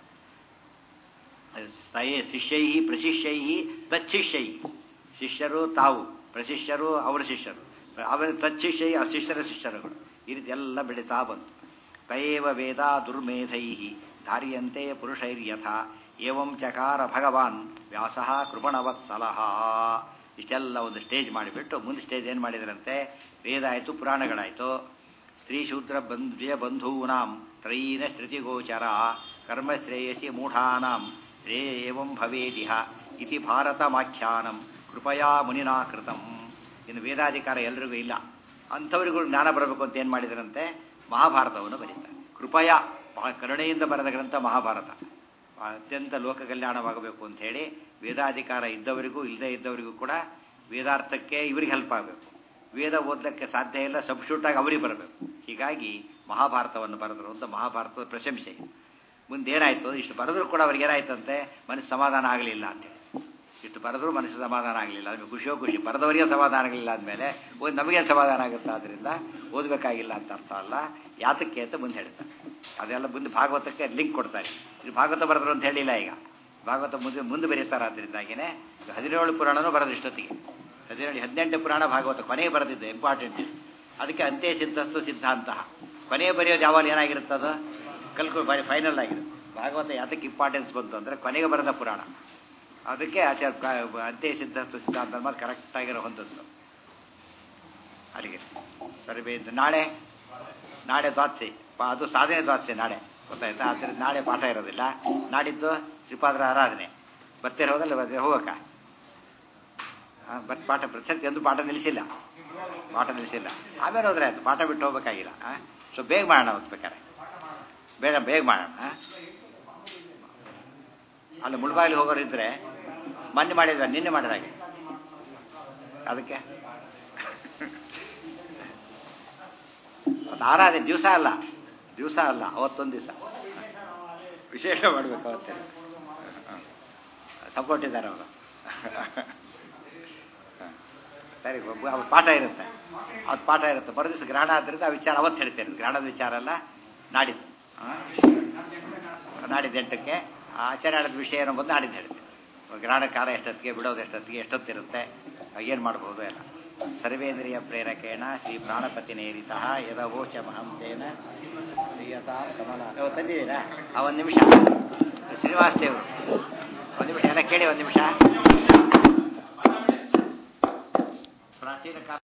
ಸ್ಥಯೇ ಶಿಷ್ಯೈ ಪ್ರಶಿಷ್ಯೈ ತಚ್ಚಿಷ್ಯೈ ಶಿಷ್ಯರು ತಾವು ಪ್ರಶಿಷ್ಯರು ಅವರ ಶಿಷ್ಯರು ಅವರ ತಚ್ಚಿಷ್ಯೈ ಶಿಷ್ಯರ ಶಿಷ್ಯರುಗಳು ಈ ರೀತಿ ಎಲ್ಲ ಬೆಳೀತಾ ಬಂತು ತಯೇವ ವೇದ ದುರ್ಮೇಧೈ ಧಾರ್ಯಂತೆ ಪುರುಷೈರ್ಯಥ ಏವಂ ಚಕಾರ ಭಗವಾನ್ ವ್ಯಾಸ ಕೃಪಣವತ್ಸಲಹ ಇಷ್ಟೆಲ್ಲ ಒಂದು ಸ್ಟೇಜ್ ಮಾಡಿಬಿಟ್ಟು ಮುಂದೆ ಸ್ಟೇಜ್ ಏನು ಮಾಡಿದ್ರಂತೆ ವೇದ ಆಯಿತು ಪುರಾಣಗಳಾಯಿತು ಸ್ತ್ರೀ ಶೂದ್ರ ಬಂಧ್ಯ ಬಂಧೂನಾಂ ತ್ರಯೀನ ಶ್ರುತಿಗೋಚರ ಕರ್ಮಶ್ರೇಯಸಿ ಮೂಢಾನಾಂ ಶ್ರೇಯ ಏವಂ ಭವೇದಿಹ ಇತಿ ಭಾರತಮಾಖ್ಯಾನಂ ಕೃಪಯಾ ಮುನಿನಾ ಕೃತಂ ಇನ್ನು ವೇದಾಧಿಕಾರ ಎಲ್ರಿಗೂ ಇಲ್ಲ ಅಂಥವರಿಗೂ ಜ್ಞಾನ ಬರಬೇಕು ಅಂತ ಏನು ಮಾಡಿದರಂತೆ ಮಹಾಭಾರತವನ್ನು ಬರೀತಾರೆ ಕೃಪಯ ಕರುಣೆಯಿಂದ ಬರೆದ ಗ್ರಂಥ ಮಹಾಭಾರತ ಅತ್ಯಂತ ಲೋಕ ಕಲ್ಯಾಣವಾಗಬೇಕು ಅಂತ ಹೇಳಿ ವೇದಾಧಿಕಾರ ಇದ್ದವರಿಗೂ ಇಲ್ಲದೇ ಇದ್ದವರಿಗೂ ಕೂಡ ವೇದಾರ್ಥಕ್ಕೆ ಇವರಿಗೆ ಹೆಲ್ಪ್ ಆಗಬೇಕು ವೇದ ಓದಲಿಕ್ಕೆ ಸಾಧ್ಯ ಇಲ್ಲ ಸಬ್ಸ್ಟ್ಯೂಟಾಗಿ ಅವರಿಗೆ ಬರಬೇಕು ಹೀಗಾಗಿ ಮಹಾಭಾರತವನ್ನು ಬರೆದರು ಅಂತ ಮಹಾಭಾರತದ ಪ್ರಶಂಸೆ ಮುಂದೆ ಏನಾಯಿತು ಇಷ್ಟು ಬರೆದ್ರು ಕೂಡ ಅವ್ರಿಗೆ ಏನಾಯ್ತಂತೆ ಮನಸ್ಸು ಸಮಾಧಾನ ಆಗಲಿಲ್ಲ ಅಂತೇಳಿ ಇಷ್ಟು ಬರೆದ್ರು ಮನಸ್ಸು ಸಮಾಧಾನ ಆಗಲಿಲ್ಲ ನಮಗೆ ಖುಷಿಯೋ ಖುಷಿ ಬರೆದವರಿಗೆ ಸಮಾಧಾನ ಆಗಲಿಲ್ಲ ಅಂದಮೇಲೆ ಓದಿ ನಮಗೇನು ಸಮಾಧಾನ ಆಗುತ್ತೆ ಆದ್ದರಿಂದ ಓದಬೇಕಾಗಿಲ್ಲ ಅಂತ ಅರ್ಥ ಅಲ್ಲ ಯಾತಕ್ಕೆ ಅಂತ ಮುಂದೆ ಹೇಳ್ತಾರೆ ಅದೆಲ್ಲ ಮುಂದೆ ಭಾಗವತಕ್ಕೆ ಲಿಂಕ್ ಕೊಡ್ತಾರೆ ಇದು ಭಾಗವತ ಬರೆದ್ರು ಅಂತ ಹೇಳಿಲ್ಲ ಈಗ ಭಾಗವತ ಮುಂದೆ ಮುಂದೆ ಬರೀತಾರೆ ಅದರಿಂದಾಗಿನೇ ಹದಿನೇಳು ಪುರಾಣನೂ ಬರೋದು ಇಷ್ಟೊತ್ತಿಗೆ ಹದಿನೇಳು ಹದಿನೆಂಟು ಪುರಾಣ ಭಾಗವತ ಕೊನೆಗೆ ಬರೆದಿದ್ದು ಇಂಪಾರ್ಟೆಂಟ್ ಅದಕ್ಕೆ ಅಂತ್ಯ ಸಿದ್ಧಸ್ತು ಸಿದ್ಧಾಂತ ಕೊನೆಗೆ ಬರೆಯೋದು ಯಾವಾಗ ಏನಾಗಿರುತ್ತದು ಕಲ್ಕು ಫೈನಲ್ ಆಗಿರುತ್ತೆ ಭಾಗವತ ಯಾತಕ್ಕೆ ಇಂಪಾರ್ಟೆನ್ಸ್ ಬಂತು ಅಂದರೆ ಕೊನೆಗೆ ಬರೆದ ಪುರಾಣ ಅದಕ್ಕೆ ಆಚಾರ ಅಂತ್ಯ ಸಿದ್ಧಾಂತ ಸಿದ್ಧಾಂತ ಮೇಲೆ ಕರೆಕ್ಟಾಗಿರೋ ಹೊಂದದ್ದು ಅಲ್ಲಿಗೆ ಸರಿ ನಾಳೆ ನಾಳೆ ದ್ವಾತ್ಸೆ ಅದು ಸಾಧನೆ ದ್ವಾತ್ಸೆ ನಾಳೆ ಗೊತ್ತಾಯ್ತಾ ಆದ್ದರಿಂದ ನಾಳೆ ಪಾಠ ಇರೋದಿಲ್ಲ ನಾಡಿದ್ದು ಶ್ರೀಪಾದರ ಆರಾಧನೆ ಬರ್ತೀರ ಹೋದಲ್ಲ ಬರ್ತೀರ ಹೋಗಕ್ಕ ಬಟ್ ಪಾಠ ಪ್ರಸಕ್ತಿ ಎಂದು ಪಾಠ ನಿಲ್ಲಿಸಿಲ್ಲ ಪಾಠ ನಿಲ್ಲಿಸಿಲ್ಲ ಆಮೇಲೆ ಹೋದ್ರೆ ಆಯ್ತು ಪಾಠ ಬಿಟ್ಟು ಹೋಗ್ಬೇಕಾಗಿಲ್ಲ ಸೊ ಬೇಗ ಮಾಡೋಣ ಅವತ್ತು ಬೇಕಾರೆ ಬೇಗ ಬೇಗ ಮಾಡೋಣ ಅಲ್ಲಿ ಮುಳ್ಬಾಗಿಲು ಹೋಗೋರಿದ್ರೆ ಮೊನ್ನೆ ಮಾಡಿದ ನಿನ್ನೆ ಮಾಡಿದಾಗೆ ಅದಕ್ಕೆ ಅದು ಆರಾಧನೆ ದಿವಸ ಅಲ್ಲ ದಿವಸ ಅಲ್ಲ ಅವತ್ತೊಂದು ದಿವಸ ವಿಶೇಷ ಮಾಡಬೇಕು ಅವತ್ತೇ ಸಪೋರ್ಟ್ ಇದ್ದಾರೆ ಅವರು ಸರಿ ಅವ್ರ ಪಾಠ ಇರುತ್ತೆ ಅದು ಪಾಠ ಇರುತ್ತೆ ಬರೋ ದಿವಸ ಗ್ರಹಣ ಆದ್ದರಿಂದ ಆ ವಿಚಾರ ಅವತ್ತು ಹೇಳ್ತೇನೆ ಗ್ರಹಣದ ವಿಚಾರ ಅಲ್ಲ ನಾಡಿದ್ದು ನಾಡಿದ್ದು ಎಂಟಕ್ಕೆ ಆಚಾರ್ಯದ ವಿಷಯ ಏನೋ ಬಂದು ನಾಡಿದ್ದು ಹೇಳ್ತೇನೆ ಗ್ರಹಣ ಕಾಲ ಎಷ್ಟೊತ್ತಿಗೆ ಬಿಡೋದು ಎಷ್ಟೊತ್ತಿಗೆ ಎಷ್ಟೊತ್ತಿರುತ್ತೆ ಏನು ಮಾಡ್ಬೋದು ಎಲ್ಲ ಸರ್ವೇಂದ್ರಿಯ ಪ್ರೇರಕೇಣ ಶ್ರೀ ಪ್ರಾಣಪತಿ ನೇರಿತ ಯದವೋಚ ಮಹಂತೇನ ಶ್ರೀಯತಾ ಕಮಲ ತಂದಿದ್ದೀರಾ ಆ ಒಂದು ನಿಮಿಷ ಶ್ರೀನಿವಾಸ ದೇವರು ಒಂದು ನಿಮಿಷ ಎಲ್ಲ ಕೇಳಿ ಒಂದು ನಿಮಿಷ ಪ್ರಾಚೀನ ಕಾಲ